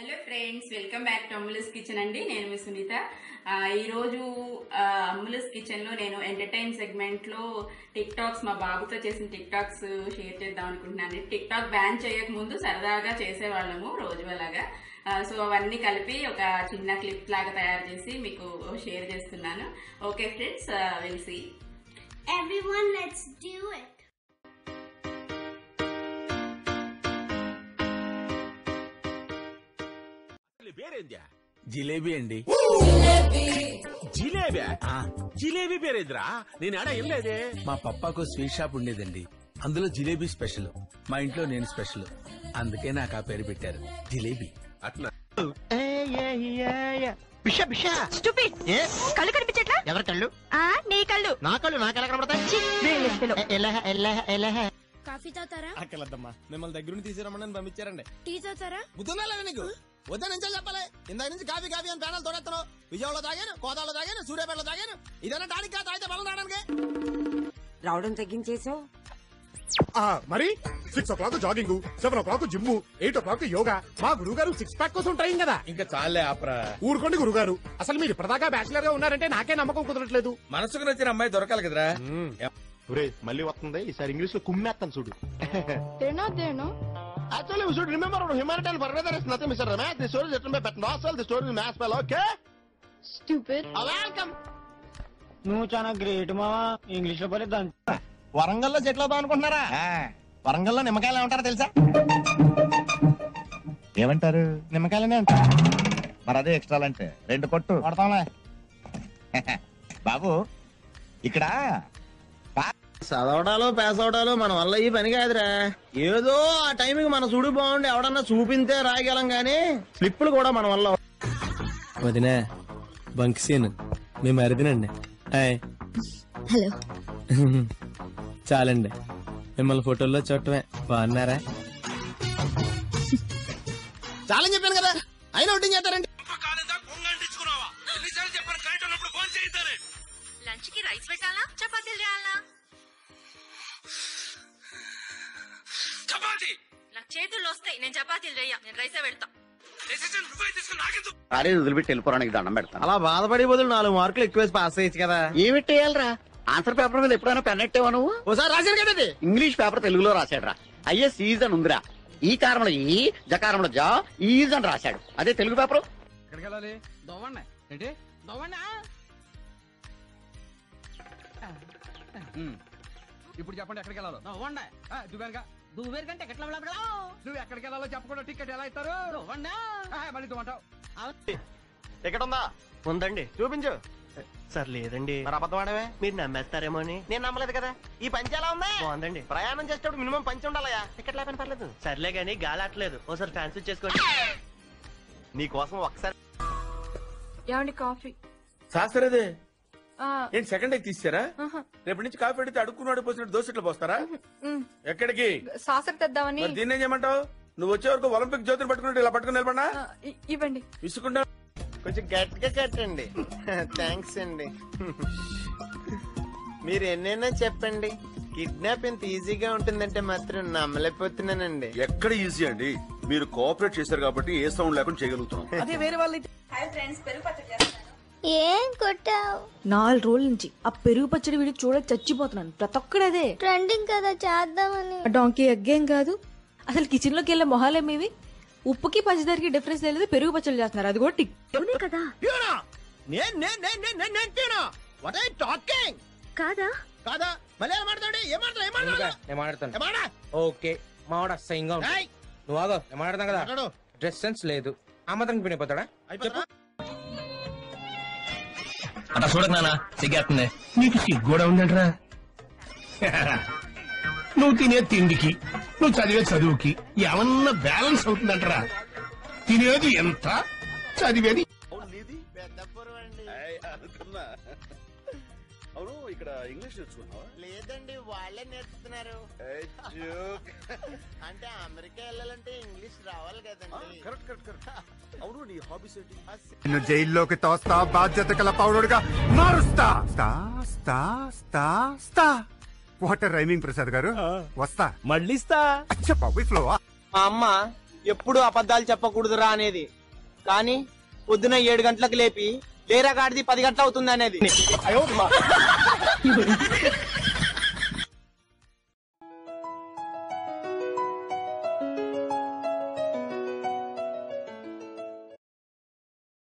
Hello friends welcome back to Ammulu's kitchen అండి నేను మీ సునీత ఆ, ఈరోజు ఆ, అమ్ములస్ కిచెన్లో నేను ఎంటర్టైన్ సెగ్మెంట్లో టిక్ టాక్స్ మా బాబుతో చేసిన టిక్ టాక్స్ షేర్ చేద్దాం అనుకుంటున్నాను టిక్ టాక్ బ్యాన్ చేయక ముందు సరదాగా చేసేవాళ్ళము రోజు అలాగా ఆ, సో అవన్నీ కలిపి ఒక చిన్న క్లిప్ లాగా తయారు చేసి మీకు షేర్ చేస్తున్నాను okay friends will see Everyone, let's do it. అసలు పేరేంద్యా జిలేబీ అండి జిలేబీ జిలేబీ పేరేంద్రా నేను ఆడ ఏం లేదే మా పప్పాకు స్వీట్ షాప్ ఉండేదండి అందులో జిలేబీ స్పెషల్ మా ఇంట్లో నేను స్పెషల్ అందుకే నాకు ఆ పేరు పెట్టారు జిలేబీ అట్లా బిషా బిషా స్టూపిడ్ ఏ కళ్ళు కనిపించట్లా ఎవరి కళ్ళు ఆ నీ కళ్ళు నా కళ్ళు నాకు ఎలా కనబడతాయి Brainless fellow. ఎ- ఎలహ ఎలహ ఎలహ కాఫీ తాగుతారా అక్కలద్దమ్మా మిమ్మల్ని దగ్గర నుంచి తీసుకురమ్మని పంపించారండి టీ తాగుతారా గుర్తుందా లేదా నీకు వద్దా నుంచి చెప్పాలి ఇందాక నుంచి కాఫీ కాఫీ అని ప్యానల్ తోడెత్తాను విజయవాడలో తాగాను కోదాలో తాగాను సూర్యాపేటలో తాగాను ఇదన్నా టానిక్ కాదు తాగితే బలం రావడానికి రావడం తగ్గించేసావు ఆ, మరి six o'clock jogging seven o'clock gym eight o'clock yoga మా గురువు గారు సిక్స్ ప్యాక్ కోసం ట్రైన్ కదా ఇంకా చాలే ఆపరా ఊరుకోండి గురువు గారు అసలు మీరు ఇప్పటిదాకా బ్యాచిలర్ గా ఉన్నారంటే నాకే నమ్మకం కుదరట్లేదు మనసుకు నచ్చిన అమ్మాయి దొరకాలి కదరా ఒరే మళ్ళీ వస్తుంది ఈసారి ఇంగ్లీష్ లో కుమ్మేస్తాను చూడు They're not there, no? Actually you should remember humanity for weather is nothing mister Ramesh the story written by but not the story maths spell okay Stupid. Welcome నువ్వు చాలా గ్రేట్ మావా ఇంగ్లీష్ లో పని దాని వరంగల్లో సెటిల్ అవుదాం అనుకుంటున్నారా వరంగల్లో నిమ్మకాయలు ఏమంటారో తెలుసా ఏమంటారు నిమ్మకాయలనే అంటారు మరి అదే ఎక్స్ట్రా అంటే రెండు కొట్టు కొడతాంలే బాబు ఇక్కడ చదవడాలు పాస్ అవడాలు మన వల్ల ఈ పని కాదురా ఏదో ఆ టైంకి మన చూడు బాగుండి ఎవడన్నా చూపింతే రాయగలం గానీ స్లిప్పులు కూడా మన వల్ల వదినా బంక్ సీన్ మేము అరిదినండి హాయ్ హలో చాలండి మిమ్మల్ని ఫోటోల్లో చూడటమే బాగున్నారా చాలని చెప్పాను కదా అయినా వడ్డీ చేస్తారండి లంచ్ కి రైస్ పెట్టాలా చపాతీలు చేయాలా నాకు చేతుల్లో వస్తాయి నేను చపాతీలు చెయ్య నేను రైసే పెడతా కాలేజ్ వదిలిపెట్టి వెళ్ళిపోవడానికి దండం పెడతాను అలా బాధపడి బదులు నాలుగు మార్కులు ఎక్కువేసి పాస్ అయ్యచ్చు కదా ఏమిట్టేయాలరా ఆన్సర్ పేపర్ మీద ఎప్పుడైనా పెన్ ఎట్టేవా నువ్వు ఓసారి రాశారు కదా ఇది. ఇంగ్లీష్ పేపర్ తెలుగులో రాశాడురా అయ్యే సీజన్ ఉందిరా ఈ కారంలో ఈ జకారంలో జా ఈజ్ అని రాశాడు అదే తెలుగు పేపర్ ఎక్కడికి వెళ్ళాలి దవ్వండి ఏంటి దవ్వండి ఇప్పుడు చెప్పండి ఎక్కడికి వెళ్ళాలో దవ్వండి దువ్వానుగా దువ్వేరు కంటే ఎట్లా నువ్వు ఎక్కడికి వెళ్ళాలో చెప్పకుండా టికెట్ ఎలా ఇస్తారు దవ్వండి మళ్ళీ దువ్వంటావు టికెట్ ఉందా ఉందండి చూపించు సార్ లేదండి మరి అబద్ధం ఆడవే మీరు నమ్మేస్తారేమో అని నేను నమ్మలేదు కదా ఈ పంచి ఎలా ఉంది బాగుందండి ప్రయాణం చేసేటప్పుడు మినిమం పంచి ఉండాలయా టికెట్ లేకపోయినా పర్లేదు సర్లే గానీ గాలి అట్లేదు ఓసారి ఫ్యాన్సీ చేసుకోండి నీ కోసం ఒకసారి ఏమండి కాఫీ శాస్త్రదే ఏంటి సెకండ్ ఎగ్ తీసారా రేపటి నుంచి కాఫీ అడిగితే అడుక్కున్నాడు పోసినట్టు దోశట్లు పోస్తారా ఎక్కడికి సాసర్ తెద్దామని మరి దీన్ని ఏం చేయమంటావు నువ్వు వచ్చే వరకు ఒలింపిక్ జ్యోతిని పట్టుకున్నట్టు ఇలా పట్టుకుని నిలబడినా ఇవ్వండి విసుకుంటా కొంచెం గట్టిగా కట్టండి థ్యాంక్స్ అండి మీరు ఎన్నైనా చెప్పండి కిడ్నాప్ ఎంత ఈజీగా ఉంటుందంటే మాత్రం నమ్మలేకపోతున్నానండి ఎక్కడ ఈజీ అండి మీరు కోఆపరేట్ చేశారు కాబట్టి ఏ సౌండ్ లేకుండా చేయగలుగుతున్నాం అదే వేరే వాళ్ళు హాయ్ ఫ్రెండ్స్ పెరుగు పచ్చడి చేస్తాను ఏం కొట్టావు నాలుగు రోజుల నుంచి ఆ పెరుగు పచ్చడి వీడియో చూడ చచ్చిపోతున్నాను ప్రతి ఒక్కడదే ట్రెండింగ్ కదా చేద్దామని డాంకీ ఎగ్గేం కాదు అసలు కిచెన్ లోకి వెళ్ళే మొహాలే మీవి ఉప్పుకి పంచదారకి డిఫరెన్స్ తెలియదు పెరుగు పచ్చడి చేస్తున్నారు అది కూడా టిక్ కదా నేను నేను నేను నేను నేను నేను తీను వాట్ ఐ టాకింగ్ కాదా కాదా మళ్ళీ ఏం మాట్లాడు ఏం మాట్లాడు ఏం మాట్లాడు నేను మాట్లాడతాను ఏం మాట్లా ఓకే మావాడు అసహ్యంగా ఉంటాడు. నువ్వు ఆగో నేను మాట్లాడతాను కదా మాట్లాడు డ్రెస్ సెన్స్ లేదు ఆ మాత్రం పినిపోతాడా అయిపోతా అట్లా చూడకు నాన్న సిగ్గేస్తుంది నీకు సిగ్గూడా ఉందంటరా నువ్వు తినే తిండికి నువ్వు చదివే చదువుకి ఏమన్నా బ్యాలెన్స్ అవుతుందంటరా తినేది ఎంత చదివేది పెద్దపురం అండి అనుకున్నా అవును ఇక్కడ ఇంగ్లీష్ నేర్చుకున్నావా లేదండి వాళ్ళే నేర్పుతున్నారు అంటే అమెరికా వెళ్ళాలంటే ఇంగ్లీష్ రావాలి కదండి కరెక్ట్ కరెక్ట్ కరెక్ట్ అవును నీ హాబీస్ ఏంటి నిన్ను జైల్లోకి తోస్తా బాధ్యత గల పౌరుడుగా మారుస్తా స్తా స్తా స్తా స్తా వాటర్ రైమింగ్ ప్రసాద్ గారు వస్తా మళ్ళీ ఇస్తా అచ్చ బాబు ఫ్లో మా అమ్మ ఎప్పుడు అబద్ధాలు చెప్పకూడదురా అనేది కానీ పొద్దున ఏడు గంటలకు లేపి లేరా గాడిది పది గంటలు అవుతుంది అనేది